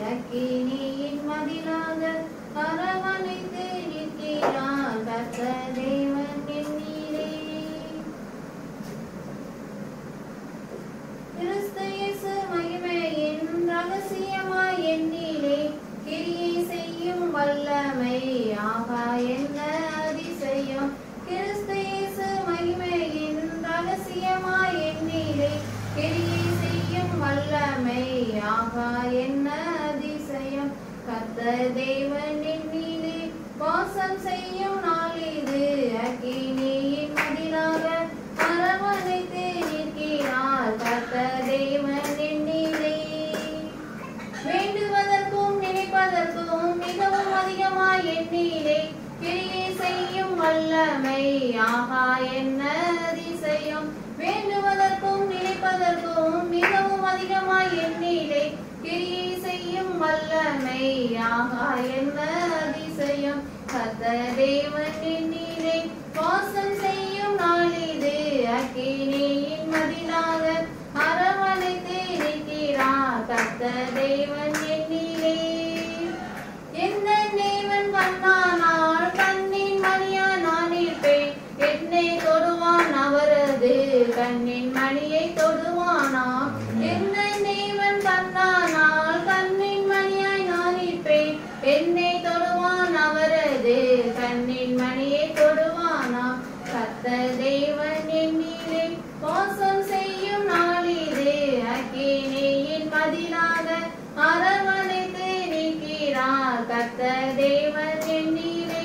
அக்கினியின் மதிலாக அரவணைத்து நிற்கிறார் கர்த்த தேவன் என்னிலே கிறிஸ்து இயேசு மகிமையின் ரகசியமாய் என்னிலே கிரியை செய்யும் வல்லமை ஆகா என்ன அதிசயம் கிறிஸ்து இயேசு மகிமையின் ரகசியமாய் என்னிலே கிரியை செய்யும் வல்லமை ஆகா என்ன அதிசயம் கர்த்த தேவன் என்னிலே வாசம் செய்யும் நாள் இது அக்கினியின் மதிலாக அரவணைத்து நிற்கிறார் கர்த்த தேவன் என்னிலே வேண்டுவதற்கும் நினைப்பதற்கும் மிகவும் அதிகமாய் எண்ணிலே கிரியை செய்யும் வல்லமை ஆகா என்ன அதிசயம் வேண்டுவதற்கும் நினைப்பதற்கும் மிகவும் அதிகமாய் எண்ணிலே கிரியை செய்யும் வல்லமை ஆகா என்ன அதிசயம் கத்த தேவன் எண்ணிலே வாசம் செய்யும் நாளிது அக்கினியின் மதிலாக அரவணைத்து நிற்கிறார் கத்த தேவன் எண்ணிலே எந்த தேவன் கண்ணானால் கண்ணின் மணியா நான் இருப்பேன் என்னை தொடுவான் அவரது கண்ணின் மணியை தொடுவானா எந்த தேவன் கண்ணானால் கண்ணின் மணியாய் நான் இருப்பேன் என்னை தொடுவான் அவரது கண்ணின் மணியை தொடுவானா கத்த தேவன் என்னிலே மோசம் செய்யும் நாளிது அக்கினியின் மதிலாக அரவணைத்து நிற்கிறார் கத்த தேவன் என்னிலே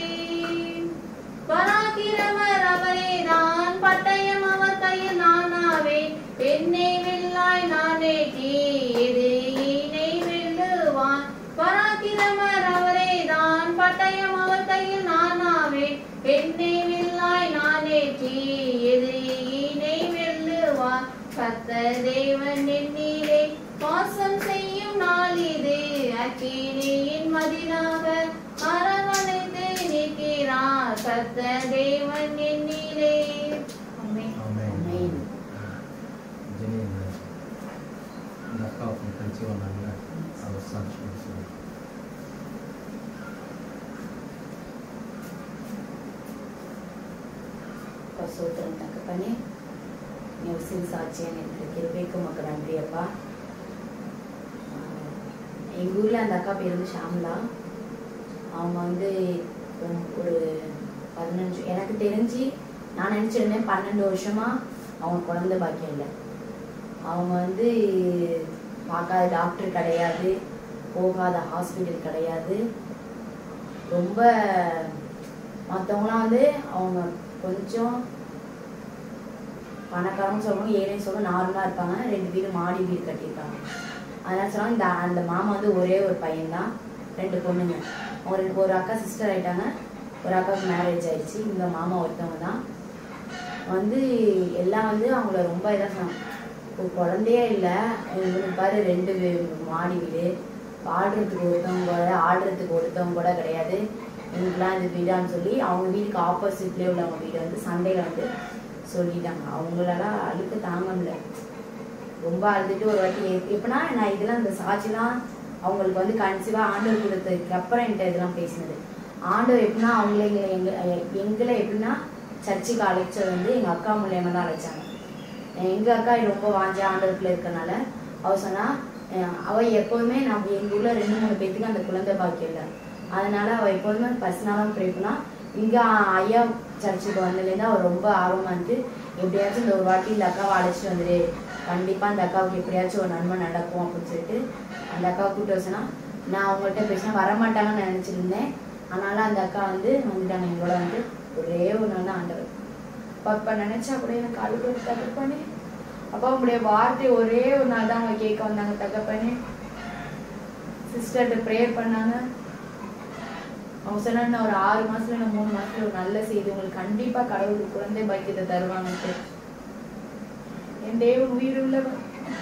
பராக்கிரமர் அவரே நான் பட்டயம் அவர் கையில் நானாவேன் என்னை வெல்லாய் நானேற்றி எது ஈனை வெல்லுவான் பராக்கிரமர் அவரே தான் பட்டயம் அவர் கையில் நானாவேன் என்னை வெல்லாய் நானேற்றி எது ஈனை வெல்லுவான் கத்த தேவன் என்னிலே வாசம் செய்யும் நாள் இது அக்கினியின் மதிலாக அரவணைத்து நிற்கிறார் கத்த தேவன் என்னிலே ஆமென். ஆமென். ஜெனி இந்த இந்த அக்கா ஒருத்தங்க கன்சீவ் வந்தாங்க அவர் சாட்சி சொல்லி சோத்திரம் தகப்பனே நியூசின் சாட்சியம் எனக்கு கிருபைக்கு உமக்கு நன்றி அப்பா ஆஹ் எங்க ஊர்ல அந்த அக்கா பேர் வந்து ஷாம்லா அவங்க வந்து ஒரு- ஒரு பதினஞ்சு எனக்கு தெரிஞ்சு நான் நினச்சிருந்தேன் பன்னெண்டு வருஷமா அவங்க குழந்தை பாக்கியம் இல்லை அவங்க வந்து பார்க்காத டாக்டர் கிடையாது போகாத ஹாஸ்பிட்டல் கிடையாது ரொம்ப மற்றவங்களாம் வந்து அவங்க கொஞ்சம் பணக்காரங்க சொல்லணும் ஏழைன்னு சொல்லணும் நார்மலாக இருப்பாங்க ரெண்டு பேரும் மாடி வீடு கட்டியிருக்காங்க அதனால சொன்னாங்க இந்த அந்த மாமா வந்து ஒரே ஒரு பையன்தான் ரெண்டு பொண்ணுங்க அவங்க ரெண்டு ஒரு அக்கா சிஸ்டர் ஆயிட்டாங்க ஒரு அக்காவுக்கு மேரேஜ் ஆயிடுச்சு இந்த மாமா ஒருத்தவங்க தான் வந்து எல்லாம் வந்து அவங்கள ரொம்ப இதாக சொன்னாங்க இப்போ குழந்தையே இல்லை இவனுக்கு பாரு ரெண்டு வீ- மாடி வீடு ஆடுறதுக்கு ஒருத்தவங்க கூட ஆடுறதுக்கு ஒருத்தவங்க கூட கிடையாது இவங்களுக்குலாம் இது வீடான்னு சொல்லி அவங்க வீட்டுக்கு ஆப்போசிட்லேயே உள்ளவங்க வீடு வந்து சண்டையில் வந்து சொல்லிட்டாங்க அவங்களெல்லாம் அழுக்க தாங்க முடியல ரொம்ப அழுதுட்டு ஒரு வாட்டி எப்- எப்படின்னா நான் இதெல்லாம் இந்த சாட்சிலாம் அவங்களுக்கு வந்து கன்சீவாக ஆண்டவர் கொடுத்ததுக்கு அப்புறம் என்கிட்ட இதெல்லாம் பேசினது ஆண்டவர் எப்படின்னா அவங்கள எங்களை எங்க எங்களை எப்படின்னா சர்ச்சுக்கு அழைச்சது வந்து எங்கள் அக்கா மூலியமா தான் அழைச்சாங்க எங்கள் அக்கா ரொம்ப வாஞ்ச ஆண்டவருக்குள்ள இருக்கனால அவ சொன்னா அஹ் அவ எப்போதுமே நம்ம எங்கள் ஊரில் ரெண்டு மூணு பேத்துக்கு அந்த குழந்தை பாக்கியம் இல்லை அதனால அவ எப்போதுமே பர்சனலாக ப்ரே பண்ணா இங்கே ஐயா சர்ச்சுக்கு வந்ததுலேருந்து அவள் ரொம்ப ஆர்வமாக இருந்து எப்படியாச்சும் இந்த ஒரு வாட்டி இந்த அக்காவை அழைச்சிட்டு வந்துடு கண்டிப்பாக அந்த அக்காவுக்கு எப்படியாச்சும் ஒரு நன்மை நடக்கும் அப்படின்னு சொல்லிட்டு அந்த அக்காவை கூப்பிட்டு வச்சேன்னா நான் அவங்கள்ட்ட பேசினா வரமாட்டாங்கன்னு நினச்சிருந்தேன் அதனால அந்த அக்கா வந்து வந்துட்டாங்க எங்களோட வந்து ஒரே ஒரு நாள் தான் ஆண்டவர் அப்போ நினச்சா கூட எனக்கு அழுகு தகப்பனே அப்பா உங்களுடைய வார்த்தை ஒரே ஒரு நாள் தான் அவங்க கேட்க வந்தாங்க தகப்பனே சிஸ்டர்கிட்ட ப்ரேயர் பண்ணாங்க அவங்க சொன்னாங்க ஒரு ஆறு மாசத்துல இல்லை மூணு மாசத்துல ஒரு நல்ல செய்தி உங்களுக்கு கண்டிப்பா கடவுள் குழந்தை பாக்கியத்தை தருவாங்கன்ட்டு என் தேவன் உயிர் உள்ளவர்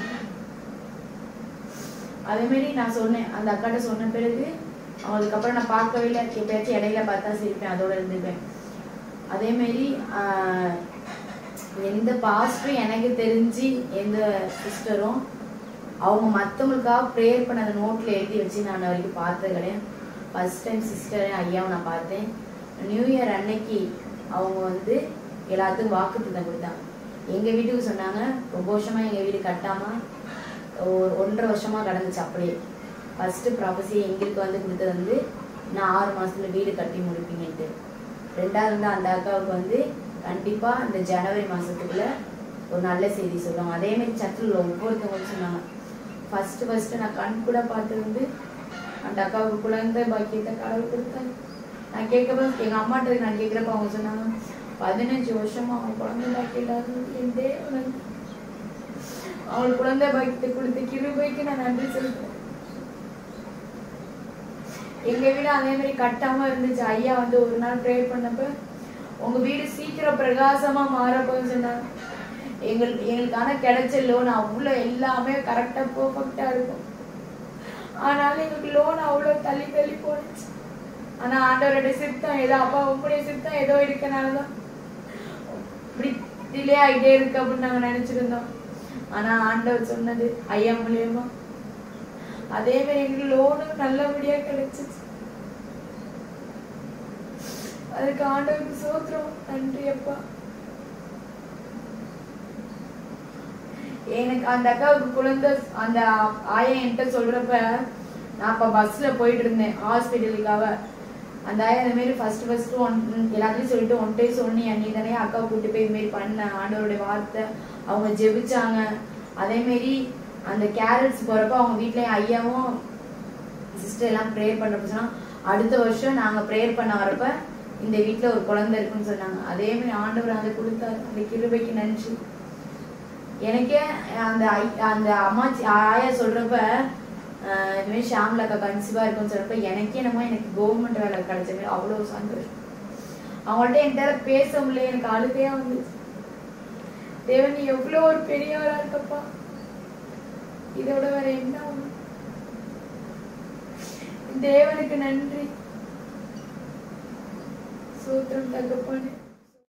அதே மாதிரி நான் சொன்னேன் அந்த அக்காட்ட சொன்ன பிறகு அவங்களுக்கு அப்புறம் நான் பார்க்கவே இல்லை எப்பயாச்சும் இடையில பார்த்தா சிரிப்பேன் அதோட இருந்துப்பேன் அதே மாதிரி ஆஹ், எந்த பாஸ்டரும் எனக்கு தெரிஞ்சு எந்த சிஸ்டரும் அவங்க மற்றவங்களுக்காக ப்ரேயர் பண்ண அந்த நோட்டில் எழுதி வச்சு நான் இன்ன வரைக்கும் பார்த்தது கிடையாது ஃபர்ஸ்ட் டைம் சிஸ்டரையும் ஐயாவை நான் பார்த்தேன் நியூ இயர் அன்னைக்கு அவங்க வந்து எல்லாத்துக்கும் வாக்குத்தத்தம் கொடுத்தாங்க எங்கள் வீட்டுக்கு சொன்னாங்க ரொம்ப வருஷமாக எங்கள் வீடு கட்டாமல் ஒரு ஒன்றரை வருஷமாக கடந்துச்சு அப்படியே ஃபஸ்ட்டு ப்ராப்பர்சி எங்களுக்கு வந்து கொடுத்தது வந்து நான் ஆறு மாசத்துல வீடு கட்டி முடிப்பீங்கன்ட்டு ரெண்டாவது வந்து அந்த அக்காவுக்கு வந்து கண்டிப்பாக இந்த ஜனவரி மாதத்துக்குள்ள ஒரு நல்ல செய்தி சொல்லுவாங்க அதே மாதிரி சர்ச்சில் ஒவ்வொருத்தவங்களும் சொன்னாங்க ஃபர்ஸ்ட் ஃபர்ஸ்ட் நான் கண் கூட பார்த்தது வந்து அந்த அக்காவுக்கு குழந்தை பாக்கியத்தை கடவுள் கொடுத்தாங்க நான் கேட்கப்ப எங்க அம்மாட்ட நான் கேட்குறப்ப அவங்க சொன்னாங்க பதினஞ்சு வருஷமா அவங்க குழந்தை பாக்கியில்லாத என் தேவன் அவங்களுக்கு குழந்தை பாக்கியத்தை கொடுத்த கிருபைக்கு நான் நன்றி சொல்றேன் எங்க வீடு அதே மாதிரி கட்டாம இருந்துச்சு ஐயா வந்து ஒரு நாள் ப்ரே பண்ணப்ப உங்க வீடு சீக்கிரம் பிரகாசமா மாறப்போன்னு சொன்னாங்க எங்களுக்கு எங்களுக்கான கிடைச்ச லோன் அவ்வளோ எல்லாமே கரெக்டா பர்ஃபெக்டா இருக்கும் ஆனாலும் எங்களுக்கு லோன் அவ்வளோ தள்ளி தள்ளி போனுச்சு ஆனா ஆண்டவரோட சித்தம் ஏதோ அப்பா உங்களுடைய சித்தம் ஏதோ இருக்கனாலதான் இப்படி டிலே ஆகிட்டே இருக்கு அப்படின்னு நாங்க நினைச்சிருந்தோம் ஆனா ஆண்டவர் சொன்னது ஐயா மூலியமா அதே மாதிரி எங்களுக்கு லோனும் நல்லபடியா கிடைச்சிச்சு அதுக்கு ஆண்டவருக்கு சோத்திரம் நன்றி அப்பா எனக்கு அந்த அக்காவுக்கு குழந்தை அந்த ஆயா என்கிட்ட சொல்றப்ப நான் அப்ப பஸ்ல போயிட்டு இருந்தேன் ஹாஸ்பிட்டலுக்காக அந்த ஆயா இந்த மாதிரி ஃபர்ஸ்ட் ஃபர்ஸ்ட் ஒன் எல்லாத்தையும் சொல்லிட்டு ஒன் டே சொன்னி அன்னி தானே அக்கா கூட்டு போய் இது மாதிரி பண்ண ஆண்டவருடைய வார்த்தை அவங்க ஜெபிச்சாங்க அதே மாதிரி அந்த கேரட்ஸ் போறப்ப அவங்க வீட்ல என் ஐயாவும் சிஸ்டர் எல்லாம் ப்ரேயர் பண்றப்ப சொன்னா அடுத்த வருஷம் நாங்க ப்ரேயர் பண்ண வரப்ப இந்த வீட்ல ஒரு குழந்தை இருக்குன்னு சொன்னாங்க அதே மாதிரி ஆண்டவர் அதை கொடுத்தாரு அந்த கிருபைக்கு நன்றி எனக்கே அந்த ஐ- அந்த அம்மாச்சி ஆயா சொல்றப்ப ஆஹ் இந்த மாதிரி ஷாம்லா அக்கா கன்சீவா இருக்குன்னு சொல்றப்ப எனக்கே என்னமோ எனக்கு கவர்மெண்ட் வேலை கிடைச்ச மாதிரி அவ்வளவு சந்தோஷம் அவங்கள்ட்ட என்கிட்ட பேச முடியல எனக்கு அழுகையா வந்துச்சு தேவன் நீ எவ்வளவு ஒரு பெரியவரா இருக்கப்பா இதோட வேற என்ன ஒண்ணு தேவனுக்கு நன்றி சூத்திரம் தகப்பனே